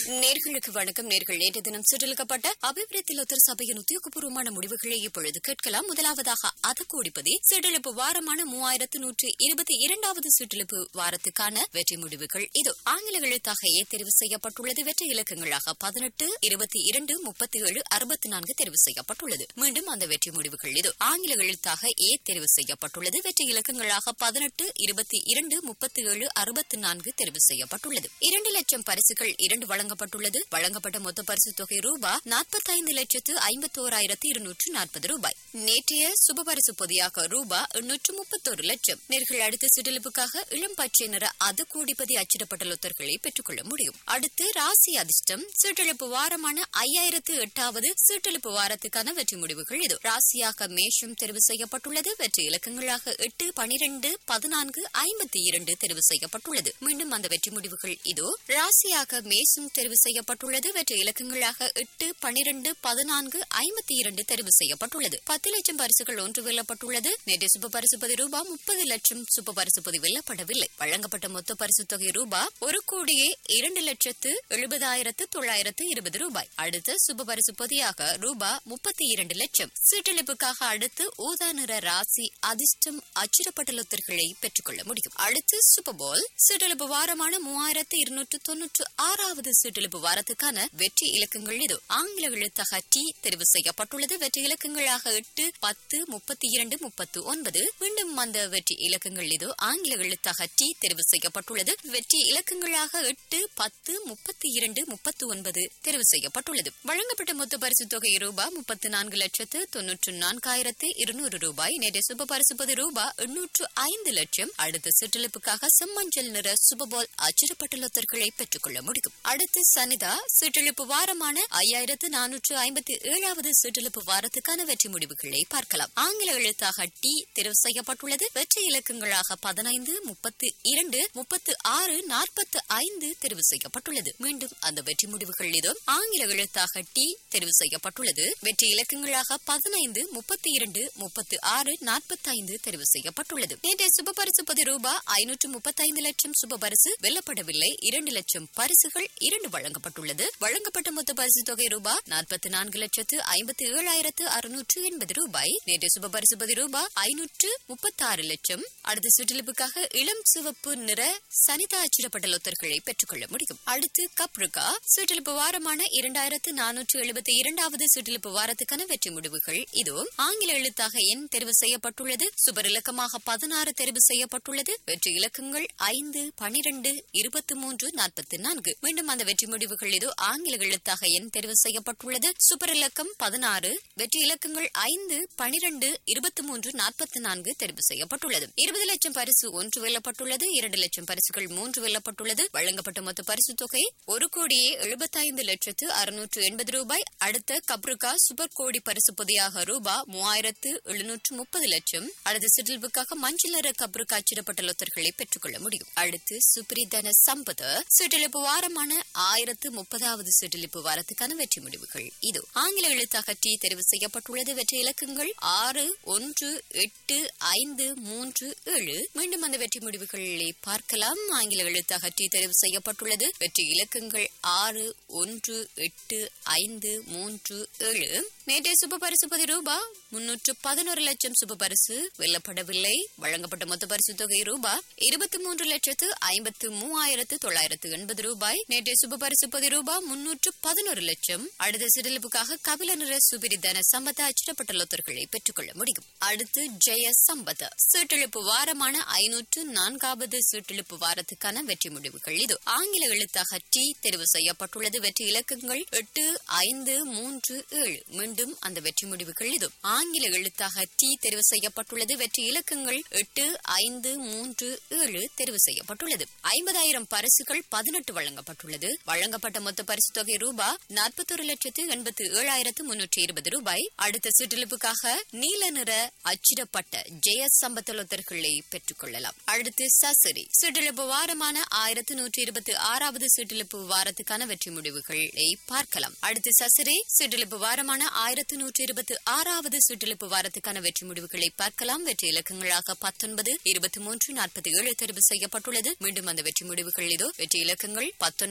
நேர்களுக்கு வணக்கம் நேர்கள் நேற்று தினம் சுற்றளிக்கப்பட்ட அபிவிருத்திலோத்தர் சபையின் உத்தியோகபூர்வமான முடிவுகளை இப்பொழுது கேட்கலாம் முதலாவதாக அதக்கூடிப்பதி சிற்றிழப்பு வாரமான மூவாயிரத்து நூற்று இருபத்தி இரண்டாவது சுற்றளிப்பு வாரத்துக்கான வெற்றி முடிவுகள் இது ஆங்கில எழுத்தாக ஏ தெரிவு செய்யப்பட்டுள்ளது வெற்றி இலக்கங்களாக பதினெட்டு இருபத்தி இரண்டு முப்பத்தி ஏழு அறுபத்தி நான்கு தெரிவு செய்யப்பட்டுள்ளது மீண்டும் அந்த வெற்றி முடிவுகள் இது ஆங்கில எழுத்தாக ஏ தெரிவு செய்யப்பட்டுள்ளது வெற்றி இலக்கங்களாக பதினெட்டு இருபத்தி இரண்டு முப்பத்தி ஏழு அறுபத்தி நான்கு தெரிவு செய்யப்பட்டுள்ளது இரண்டு லட்சம் பரிசுகள் இரண்டு வழங்கப்பட்டுள்ளது வழங்கப்பட்ட மொத்த பரிசு தொகை ரூபாய் நாற்பத்தைந்து லட்சத்து ஐம்பத்தோராயிரத்து இருநூற்று நாற்பது ரூபாய் நேற்றைய சுப பரிசு பொதியாக ரூபாய் எண்ணூற்று முப்பத்தோரு லட்சம் நேர்கள் அடுத்த சுடலுப்புக்காக இளம் பச்சை நிற அது கோடிப்பதி அச்சிடப்பட்ட லொத்தர்களை பெற்றுக்கொள்ள முடியும் அடுத்து ராசி அதிர்ஷ்டம் சீட்டெழுப்பு வாரமான ஐயாயிரத்து எட்டாவது சீட்டெழுப்பு வாரத்துக்கான வெற்றி முடிவுகள் இது ராசியாக மேஷம் தெரிவு செய்யப்பட்டுள்ளது வெற்றி இலக்கங்களாக எட்டு பனிரெண்டு பதினான்கு ஐம்பத்தி இரண்டு தெரிவு செய்யப்பட்டுள்ளது மீண்டும் அந்த வெற்றி முடிவுகள் இதோ ராசியாக மேசும் தெரிவு செய்யப்பட்டுள்ளது வெற்றி இலக்கங்களாக எட்டு பனிரெண்டு பதினான்கு ஐம்பத்தி இரண்டு தெரிவு செய்யப்பட்டுள்ளது பத்து லட்சம் பரிசுகள் ஒன்று வெல்லப்பட்டுள்ளது நேற்று சுப பரிசு பதி ரூபாய் முப்பது லட்சம் சுப பரிசு பதி வெல்லப்படவில்லை வழங்கப்பட்ட மொத்த பரிசு தொகை ரூபாய் ஒரு கோடியே இரண்டு லட்சத்து எழுபதாயிரத்து தொள்ளாயிரத்து இருபது ரூபாய் அடுத்து சுப பரிசு பொதியாக ரூபாய் முப்பத்தி இரண்டு லட்சம் சீட்டெழுப்புக்காக அடுத்து ஊதா நிற ராசி அதிர்ஷ்டம் அச்சிடப்பட்ட லொத்தர்களை பெற்றுக்கொள்ள முடியும் அடுத்து சூப்பர்பால் சீட்டெழுப்பு வாரமான மூவாயிரத்து இருநூற்று தொன்னூற்று ஆறாவது சீட்டெழுப்பு வாரத்துக்கான வெற்றி இலக்கங்கள் இது ஆங்கில எழுத்தாக டி தெரிவு செய்யப்பட்டுள்ளது வெற்றி இலக்கங்களாக எட்டு பத்து முப்பத்தி இரண்டு முப்பத்து ஒன்பது மீண்டும் அந்த வெற்றி இலக்கங்கள் இது ஆங்கில எழுத்தாக டி தெரிவு செய்யப்பட்டுள்ளது வெற்றி இலக்கங்களாக எட்டு பத்து முப்பத்தி இரண்டு முப்பத்து ஒன்பது தெரிவு செய்யப்பட்டுள்ளது வழங்கப்பட்ட மொத்த பரிசு தொகை ரூபாய் முப்பத்தி நான்கு லட்சத்து தொன்னூற்று நான்காயிரத்து இருநூறு ரூபாய் நேற்று சுப பரிசுப்பது ரூபாய் எண்ணூற்று ஐந்து லட்சம் அடுத்த சுற்றளிப்புக்காக செம்மஞ்சள் நிற சுபபால் அச்சிடப்பட்ட லொத்தர்களை பெற்றுக்கொள்ள முடியும் அடுத்து சனிதா சுற்றளிப்பு வாரமான ஐயாயிரத்து நானூற்று ஐம்பத்தி ஏழாவது சுற்றளிப்பு வாரத்துக்கான வெற்றி முடிவுகளை பார்க்கலாம் ஆங்கில எழுத்தாக டி தெரிவு செய்யப்பட்டுள்ளது வெற்றி இலக்கங்களாக பதினைந்து முப்பத்து இரண்டு முப்பத்து ஆறு நாற்பத்து ஐந்து தெரிவு செய்யப்பட்டுள்ளது மீண்டும் அந்த வெற்றி முடிவுகள் இதோ ஆங்கில எழுத்தாக டி தெரிவு செய்யப்பட்டுள்ளது வெற்றி இலக்கங்களாக பதினைந்து முப்பத்தி இரண்டு முப்பத்து ஆறு நாற்பத்தி ஐந்து தெரிவு செய்யப்பட்டுள்ளது நேற்றைய சுப பரிசு பதி ரூபாய் ஐநூற்று முப்பத்தைந்து லட்சம் சுப பரிசு வெல்லப்படவில்லை இரண்டு லட்சம் பரிசுகள் இரண்டு வழங்கப்பட்டுள்ளது வழங்கப்பட்ட மொத்த பரிசு தொகை ரூபாய் நாற்பத்தி நான்கு லட்சத்து ஐம்பத்தி ஏழாயிரத்து அறுநூற்று எண்பது ரூபாய் நேற்று சுப பரிசு பதி ரூபாய் ஐநூற்று முப்பத்தி ஆறு லட்சம் அடுத்த சுற்றிலிப்புக்காக இளம் சிவப்பு நிற சனிதா அச்சிடப்பட்ட லொத்தர்களை பெற்றுக்கொள்ள முடியும் அடுத்து கப்ருகா சுற்றிலிப்பு வாரமான இரண்டாயிரத்து நானூற்று எழுபத்தி இரண்டாவது சுற்றிலிப்பு வாரத்துக்கான வெற்றி முடிவுகள் இதோ ஆங்கில எழுத்தாக எண் தெரிவு செய்யப்பட்டுள்ளது சுபர் இலக்கமாக பதினாறு தெரிவு செய்யப்பட்டுள்ளது வெற்றி இலக்கங்கள் ஐந்து பனிரெண்டு இருபத்தி மூன்று நாற்பத்தி நான்கு மீண்டும் அந்த வெற்றி முடிவுகள் இதோ ஆங்கில எழுத்தாக எண் தெரிவு செய்யப்பட்டுள்ளது சுபர் இலக்கம் பதினாறு வெற்றி இலக்கங்கள் ஐந்து பனிரெண்டு இருபத்தி மூன்று நாற்பத்தி நான்கு தெரிவு செய்யப்பட்டுள்ளது இருபது லட்சம் பரிசு ஒன்று வெல்லப்பட்டுள்ளது இரண்டு லட்சம் பரிசுகள் மூன்று வெல்லப்பட்டுள்ளது வழங்கப்பட்ட மொத்த பரிசு தொகை ஒரு கோடியே எழுபத்தைந்து லட்சத்து அறுநூற்று எண்பது ரூபாய் அடுத்த கப்ருகா சூப்பர் கோடி பரிசு பொதியாக ரூபாய் மூவாயிரத்து எழுநூற்று முப்பது லட்சம் அடுத்த சிற்றில்வுக்காக மஞ்சள் நிற கப்ருகா அச்சிடப்பட்ட லொத்தர்களை பெற்றுக்கொள்ள முடியும் அடுத்து சுப்ரிதன சம்பத சுற்றிலிப்பு வாரமான ஆயிரத்து முப்பதாவது சுற்றிலிப்பு வாரத்துக்கான வெற்றி முடிவுகள் இது ஆங்கில எழுத்தாக டி தெரிவு செய்யப்பட்டுள்ளது வெற்றி இலக்கங்கள் ஆறு ஒன்று எட்டு ஐந்து மூன்று ஏழு மீண்டும் அந்த வெற்றி முடிவுகளை பார்க்கலாம் ஆங்கில எழுத்தாக டி தெரிவு செய்யப்பட்டுள்ளது வெற்றி இலக்கங்கள் ஆறு ஒன்று எட்டு ஐந்து மூன்று ஏழு நேற்றைய சுப பரிசு பதி ரூபா முன்னூற்று பதினோரு லட்சம் சுப பரிசு வெல்லப்படவில்லை வழங்கப்பட்ட மொத்த பரிசு தொகை ரூபா இருபத்தி மூன்று லட்சத்து ஐம்பத்து மூவாயிரத்து தொள்ளாயிரத்து எண்பது ரூபாய் நேற்றைய சுப பரிசு பதி ரூபா முன்னூற்று பதினோரு லட்சம் அடுத்த சிறிலுப்புக்காக கபில நிற சுபிரிதன சம்பத அச்சிடப்பட்ட லொத்தர்களை பெற்றுக்கொள்ள முடியும் அடுத்து ஜெய சம்பத சீட்டெழுப்பு வாரமான ஐநூற்று நான்காவது சீட்டெழுப்பு வாரத்துக்கான வெற்றி முடிவுகள் இது ஆங்கில எழுத்தாக டி தெரிவு செய்யப்பட்டுள்ளது வெற்றி இலக்கங்கள் எட்டு ஐந்து மூன்று ஏழு மீண்டும் அந்த வெற்றி முடிவுகள் இது ஆங்கில எழுத்தாக டி தெரிவு செய்யப்பட்டுள்ளது வெற்றி இலக்கங்கள் எட்டு ஐந்து மூன்று ஏழு தெரிவு செய்யப்பட்டுள்ளது ஐம்பதாயிரம் பரிசுகள் பதினெட்டு வழங்கப்பட்டுள்ளது வழங்கப்பட்ட மொத்த பரிசு தொகை ரூபாய் நாற்பத்தொரு லட்சத்து எண்பத்து ஏழாயிரத்து முன்னூற்றி இருபது ரூபாய் அடுத்த சுற்றிலிப்புக்காக நீல நிற அச்சிடப்பட்ட ஜெய சம்பத்தலொத்தர்களை பெற்றுக் கொள்ளலாம் அடுத்து சசரி சுற்றிலிப்பு வாரமான ஆயிரத்து நூற்றி இருபத்தி ஆறாவது சுற்றிலிப்பு வாரத்துக்கான வெற்றி முடிவுகளை பார்க்கலாம் அடுத்து சசரி சுற்றிலிப்பு வாரமான ஆயிரத்து நூற்றி இருபத்தி ஆறாவது சுற்றிலிப்பு வாரத்துக்கான வெற்றி முடிவுகளை பார்க்கலாம் வெற்றி இலக்கங்களாக பத்தொன்பது இருபத்தி மூன்று நாற்பத்தி ஏழு தெரிவு செய்யப்பட்டுள்ளது மீண்டும் அந்த வெற்றி முடிவுகள் இதோ வெற்றி இலக்கங்கள் பத்தொன்பது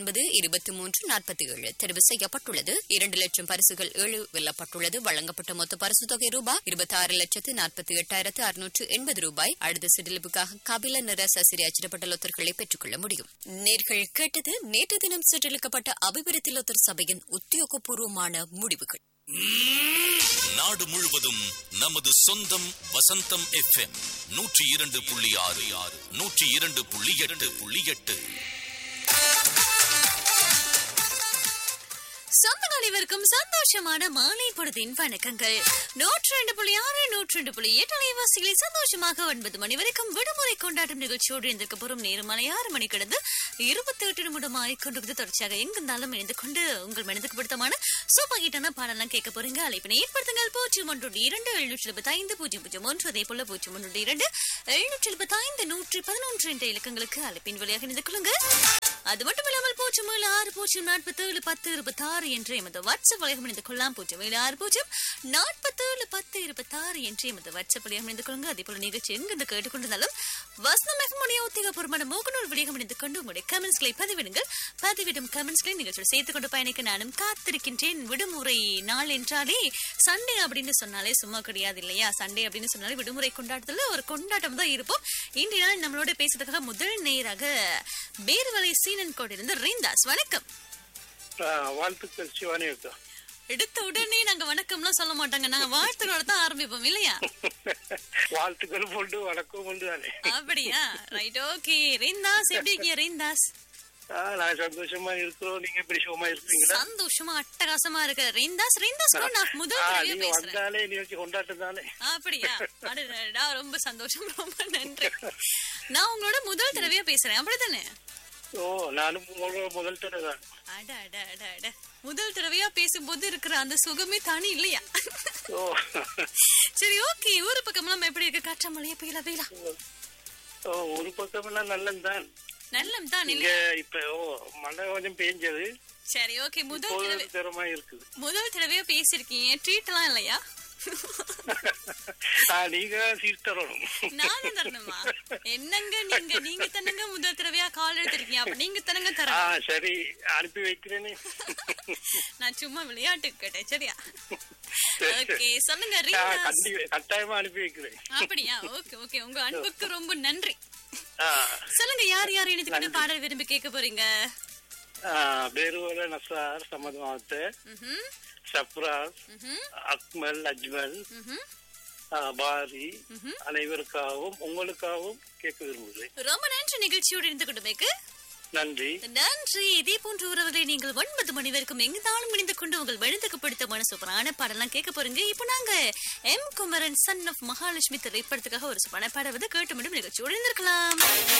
இருபத்தி மூன்று நாற்பத்தி ஏழு தெரிவு செய்யப்பட்டுள்ளது இரண்டு லட்சம் பரிசுகள் ஏழு வெல்லப்பட்டுள்ளது வழங்கப்பட்ட மொத்த பரிசு தொகை ரூபாய் இருபத்தி ஆறு லட்சத்து நாற்பத்தி எட்டாயிரத்து அறுநூற்று எண்பது ரூபாய் அடுத்த சிற்றிலிப்புக்காக கபில நிற சசிரி அச்சிடப்பட்ட லொத்தர்களை பெற்றுக்கொள்ள முடியும் நேர்கள் கேட்டது நேற்று தினம் சிற்றிலிக்கப்பட்ட அபிவிருத்தி லொத்தர் சபையின் உத்தியோகபூர்வமான முடிவுகள் நாடு முழுவதும் நமது சொந்தம் வசந்தம் எஃப்எம் நூற்றி இரண்டு புள்ளி ஆறு ஆறு நூற்றி இரண்டு புள்ளி எட்டு புள்ளி எட்டு சொந்த அனைவருக்கும் சந்தோஷமான மாலை பொழுதின் வணக்கங்கள் நூற்றி ரெண்டு புள்ளி ஆறு நூற்றி ரெண்டு புள்ளி எட்டு அலைவாசிகளை சந்தோஷமாக ஒன்பது மணி வரைக்கும் விடுமுறை கொண்டாடும் நிகழ்ச்சியோடு இருந்திருக்க போறும் நேரம் மணி ஆறு மணி கிடந்து இருபத்தி எட்டு நிமிடம் ஆயிக்கொண்டு தொடர்ச்சியாக எங்கிருந்தாலும் இணைந்து கொண்டு உங்கள் மனதுக்கு பிடித்தமான சூப்பர் ஹிட்டான பாடலாம் கேட்க போறீங்க அழைப்பினை ஏற்படுத்துங்கள் பூஜ்ஜியம் ஒன்று இரண்டு எழுநூற்றி எழுபத்தி ஐந்து பூஜ்ஜியம் பூஜ்ஜியம் ஒன்று அதே போல பூஜ்ஜியம் ஒன்று இரண்டு எழுநூற்றி எழுபத்தி ஐந்து நூற்றி பதினொன்று என்ற இலக்கங்களுக்கு அழைப்பின் வழியாக இணைந்து கொள்ளுங்க அது மட்டும் இல்லாமல் பூஜ்ஜியம் ஏழு ஆறு பூஜ்ஜியம் நாற்பத்தி ஏழு பத்து இருபத்தி ஆறு என்று எமது வாட்ஸ்அப் வழியாக இணைந்து கொள்ளலாம் பூஜ்ஜியம் ஏழு ஆறு பூஜ்ஜியம் நாற்பத்தி ஏழு பத்து இருபத்தி ஆறு என்று எமது வாட்ஸ்அப் வழியாக இணைந்து கொள்ளுங்க அதே போல நிகழ்ச்சி எங்கிருந்து கேட்டுக்கொண்டிருந்தாலும் வசனம் எஃப்எம்முடைய உத்தியோகபூர்வமான மோகனூர் வழியாக இணைந்து கொண்டு உங்களுடைய கமெண்ட்ஸ்களை பதிவிடுங்கள் பதிவிடும் கமெண்ட்ஸ்களை நிகழ்ச்சியோடு சேர்த்துக் கொண்டு பயணிக்க நானும் காத்திருக்கின்றேன் விடுமுறை நாள் என்றாலே சண்டே அப்படின்னு சொன்னாலே சும்மா கிடையாது இல்லையா சண்டே அப்படின்னு சொன்னாலே விடுமுறை கொண்டாட்டத்துல ஒரு கொண்டாட்டம் தான் இருப்போம் இன்றைய நாள் நம்மளோட பேசுறதுக்காக முதல் நேராக பேர்வலை சீனன் கோடு இருந்து ரீந்தாஸ் வணக்கம் ஆ, வாழ்த்துக்கள் சிவானி அக்கா எடுத்த உடனே நாங்க வணக்கம்லாம் சொல்ல மாட்டாங்க நாங்க வாழ்த்துக்களோட தான் ஆரம்பிப்போம் இல்லையா வாழ்த்துக்கள் உண்டு வணக்கம் உண்டு தானே அப்படியா ரைட் ஓகே ரீந்தாஸ் எப்படி இருக்கீங்க ரீந்தாஸ் ஆ, நான் சந்தோஷமா இருக்கிறோம் நீங்க எப்படி சுகமா இருக்கீங்களா சந்தோஷமா அட்டகாசமா இருக்கு ரீந்தாஸ் ரீந்தாஸ் கூட நான் முதல் ஆ, தடவையா நீங்க பேசுறேன் வந்தாலே நிகழ்ச்சி கொண்டாட்டம் தானே அப்படியா அடடடா, ரொம்ப சந்தோஷம் ரொம்ப நன்றி நான் உங்களோட முதல் தடவையா பேசுறேன் அப்படித்தானே ஓ நானும் உங்களோட முதல் தடவை தான் அட அட அட அட முதல் தடவையா பேசும்போது இருக்கிற அந்த சுகமே தானே இல்லையா ஓ சரி ஓகே ஊரு பக்கம்லாம் எப்படி இருக்கு காற்றா மழையா பெய்யல வெயிலா ஓ ஒரு பக்கம் எல்லாம் நல்லதுதான் நல்லம் தான் இங்க இல்லையா இப்ப ஓ மழை கொஞ்சம் பெஞ்சது சரி ஓகே முதல் இப்போது தடவை திறமா இருக்குது முதல் தடவையா பேசிருக்கீங்க ட்ரீட் எல்லாம் இல்லையா ஆ, நீங்க சீட் தரணும் நானும் தரணுமா என்னங்க நீங்க நீங்க தனங்க முதல் தடவையா கால் எடுத்திருக்கீங்க அப்ப நீங்க தனங்க ஆ தரணும் சரி அனுப்பி வைக்கிறேனே நான் சும்மா விளையாட்டுக்கு கேட்டேன் சரியா சரி, ஓகே சொல்லுங்க ஆ, ரீனாஸ் கண்டி கட்டாயமா அனுப்பி வைக்கிறேன் அப்படியா ஓகே ஓகே உங்க அன்புக்கு ரொம்ப நன்றி ஆ சொல்லுங்க யார் யார் இணைத்துக்கிட்டு பாடல் விரும்பி கேட்க போறீங்க ಬೇರುವರ ನಸಾರ್ ಸಮದವಾಗುತ್ತೆ ம்ஹும், சப்ராஸ் ம்ஹும், அக்மல் அஜ்மல் ம்ஹும். ஆ, பாரி அனைவருக்காகவும் உங்களுக்காகவும் கேட்க விரும்புகிறேன் ரொம்ப நன்றி நிகழ்ச்சியோடு இருந்து கொண்டுமேக்கு நன்றி நன்றி இதே போன்ற உறவுகளை நீங்கள் ஒன்பது மணி வரைக்கும் எங்கிருந்தாலும் இணைந்து கொண்டு உங்கள் மனதுக்கு பிடித்தமான சூப்பரான பாடலாம் கேட்க போறீங்க இப்போ நாங்க M Kumaran son of Mahalakshmi திரைப்படத்துக்காக ஒரு சூப்பரான பாடம் வந்து கேட்டு மட்டும் நிகழ்ச்சியோடு இருந்திருக்கலாம்